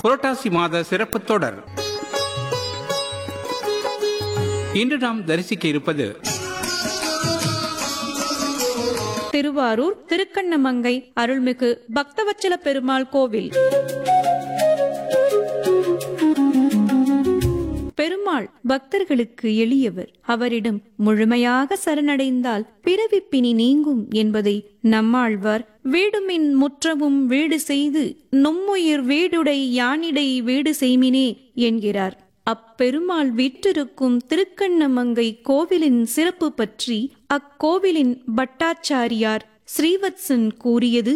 புரட்டாசி மாத சிறப்பு தொடர் இன்று நாம் தரிசிக்க இருப்பது திருவாரூர் திருக்கண்ணமங்கை அருள்மிகு பக்தவச்சல பெருமாள் கோவில் பெருமாள் பக்தர்களுக்கு எளியவர் அவரிடம் முழுமையாக சரணடைந்தால் பிறவிப்பினி நீங்கும் என்பதை நம்மாழ்வார் வீடுமின் முற்றமும் வீடு செய்து நும்முயிர் வீடுடை யானிடை வீடு செய்மினே என்கிறார் அப்பெருமாள் வீற்றிருக்கும் திருக்கண்ணமங்கை கோவிலின் சிறப்பு பற்றி அக்கோவிலின் பட்டாச்சாரியார் ஸ்ரீவத்சன் கூறியது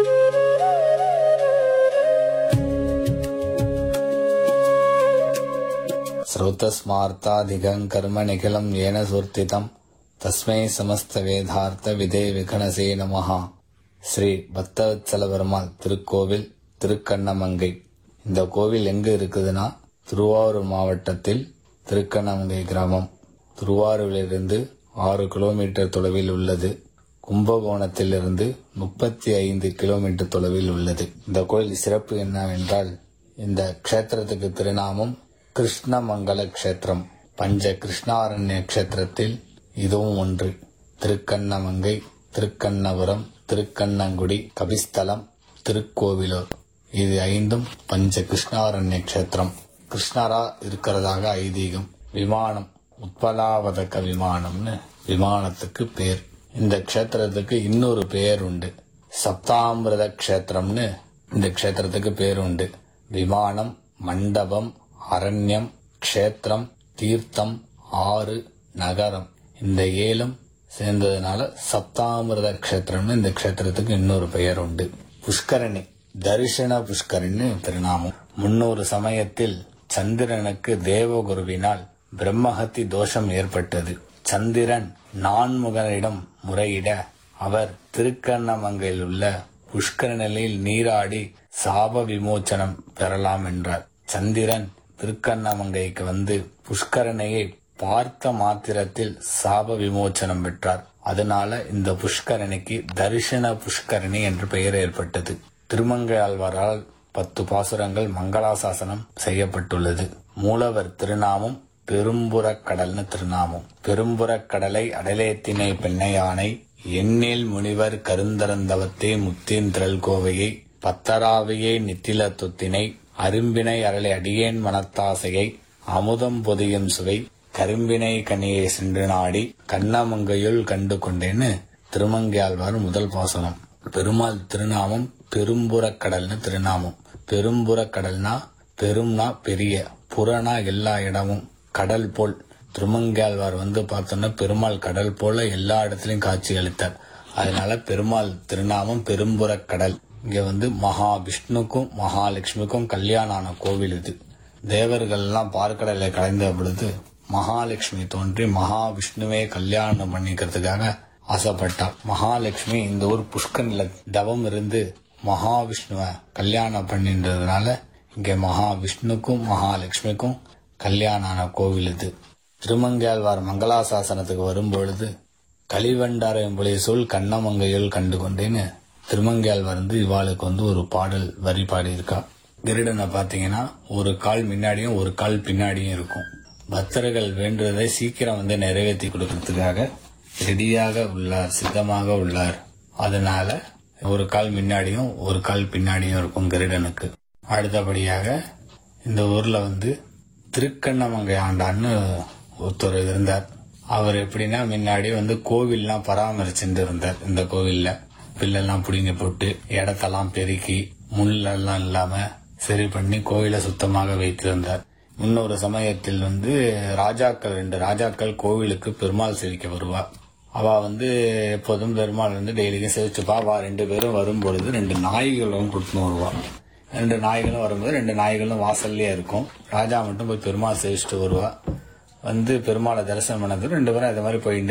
श्रौतस्मार्ताधिगं कर्म निखिलं येन सुर्तितं तस्मै समस्तवेदार्थ विदे विकणसे நமஹ ஸ்ரீ பக்தவத்சல பெருமாள் திருக்கோவில் திருக்கண்ணமங்கை இந்த கோவில் எங்க இருக்குதுன்னா திருவாரூர் மாவட்டத்தில் திருக்கண்ணமங்கை கிராமம் திருவாரூரிலிருந்து ஆறு கிலோமீட்டர் தொலைவில் உள்ளது கும்பகோணத்திலிருந்து முப்பத்தி ஐந்து கிலோமீட்டர் தொலைவில் உள்ளது இந்த கோயில் சிறப்பு என்னவென்றால் இந்த க்ஷேத்திரத்துக்கு திருநாமம் கிருஷ்ணமங்கல க்ஷேத்திரம் பஞ்ச கிருஷ்ணாரண்ய க்ஷேத்திரத்தில் இதுவும் ஒன்று திருக்கண்ணமங்கை திருக்கண்ணபுரம் திருக்கண்ணங்குடி கபிஸ்தலம் திருக்கோவிலூர் இது ஐந்தும் பஞ்ச கிருஷ்ணாரண்ய க்ஷேத்திரம் கிருஷ்ணரா இருக்கிறதாக ஐதீகம் விமானம் உத்பலாவதக்க விமானம்னு விமானத்துக்கு பேர் இந்த க்ஷேத்திரத்துக்கு இன்னொரு பெயர் உண்டு சப்தாமிரத க்ஷேத்திரம்னு இந்த க்ஷேத்திரத்துக்கு பேர் உண்டு விமானம் மண்டபம் அரண்யம் க்ஷேத்திரம் தீர்த்தம் ஆறு நகரம் இந்த ஏழும் சேர்ந்ததுனால சப்தாமிரத க்ஷேத்திரம்னு இந்த க்ஷேத்திரத்துக்கு இன்னொரு பெயர் உண்டு புஷ்கரணி தரிசன புஷ்கரின்னு திருநாமம் முன்னொரு சமயத்தில் சந்திரனுக்கு தேவகுருவினால் பிரம்மஹத்தி தோஷம் ஏற்பட்டது சந்திரன் நான்முகனிடம் முறையிட அவர் திருக்கண்ணமங்கையில் உள்ள புஷ்கரணியில் நீராடி சாப விமோச்சனம் பெறலாம் என்றார் சந்திரன் திருக்கண்ணமங்கைக்கு வந்து புஷ்கரணையை பார்த்த மாத்திரத்தில் சாப விமோச்சனம் பெற்றார் அதனால இந்த புஷ்கரணிக்கு தரிசன புஷ்கரணி என்று பெயர் ஏற்பட்டது திருமங்கை ஆழ்வாரால் பத்து பாசுரங்கள் மங்களாசாசனம் செய்யப்பட்டுள்ளது மூலவர் திருநாமம் பெரும்புறக் கடல்னு திருநாமம் பெரும்புறக் கடலை அடலேத்தினை பெண்ணையானை எண்ணில் முனிவர் கருந்தரந்தவத்தே முத்தீன் திரள் கோவையை பத்தராவையே நித்தில தொத்தினை அரும்பினை அரளை அடியேன் மனத்தாசையை அமுதம் பொதியும் சுவை கரும்பினை கனியை சென்று நாடி கண்ணமங்கையுள் கண்டு கொண்டேன்னு திருமங்கையாழ்வார் முதல் பாசனம் பெருமாள் திருநாமம் பெரும்புறக் கடல்னு திருநாமம் பெரும்புறக் கடல்னா பெரும்னா பெரிய புறனா எல்லா இடமும் கடல் போல் திருமங்கையாழ்வார் வந்து பார்த்தோன்னா பெருமாள் கடல் போல எல்லா இடத்துலயும் காட்சி அளித்தார் அதனால பெருமாள் திருநாமம் பெரும்புறக் கடல் இங்க வந்து மகா விஷ்ணுக்கும் மகாலட்சுமிக்கும் கல்யாணம் ஆன கோவில் இது தேவர்கள் எல்லாம் பார்க்கடலை கலைந்த பொழுது மகாலட்சுமி தோன்றி மகாவிஷ்ணுவே கல்யாணம் பண்ணிக்கிறதுக்காக ஆசைப்பட்டார் மகாலட்சுமி இந்த ஊர் புஷ்கர்ல தவம் இருந்து மகாவிஷ்ணுவை கல்யாணம் பண்ணின்றதுனால இங்க மகாவிஷ்ணுக்கும் மகாலட்சுமிக்கும் கல்யாணம் ஆன கோவில் இது திருமங்கையாழ்வார் மங்களாசாசனத்துக்கு வரும்பொழுது கலிவண்டாரையும் புலிய சொல் கண்ணமங்கையுள் கண்டு கொண்டேன்னு திருமங்கையாழ்வார் வந்து இவாளுக்கு வந்து ஒரு பாடல் வரி பாடியிருக்கா கிருடனை பாத்தீங்கன்னா ஒரு கால் முன்னாடியும் ஒரு கால் பின்னாடியும் இருக்கும் பக்தர்கள் வேண்டுவதை சீக்கிரம் வந்து நிறைவேற்றி கொடுக்கறதுக்காக ரெடியாக உள்ளார் சித்தமாக உள்ளார் அதனால ஒரு கால் முன்னாடியும் ஒரு கால் பின்னாடியும் இருக்கும் கிருடனுக்கு அடுத்தபடியாக இந்த ஊர்ல வந்து திருக்கண்ணமங்கை ஆண்டான்னு ஒருத்தர் இருந்தார் அவர் எப்படின்னா முன்னாடி வந்து கோவில்லாம் பராமரிச்சுட்டு இருந்தார் இந்த கோவில்ல பில்லெல்லாம் பிடுங்கி போட்டு இடத்தெல்லாம் பெருக்கி முள்ளெல்லாம் இல்லாம சரி பண்ணி கோவிலை சுத்தமாக வைத்திருந்தார் இன்னொரு சமயத்தில் வந்து ராஜாக்கள் ரெண்டு ராஜாக்கள் கோவிலுக்கு பெருமாள் சேவிக்க வருவா அவ வந்து எப்போதும் பெருமாள் வந்து டெய்லியும் சேவிச்சுப்பா அவ ரெண்டு பேரும் வரும்பொழுது ரெண்டு நாய்களும் கூட்டின்னு வருவா ரெண்டு நாய்களும் வரும்போது ரெண்டு நாய்களும் வாசல்லே இருக்கும் ராஜா மட்டும் போய் பெருமாள் சேவிச்சுட்டு வருவா வந்து பெருமாளை தரிசனம் பண்ணது ரெண்டு பேரும் அது மாதிரி போயிட்டு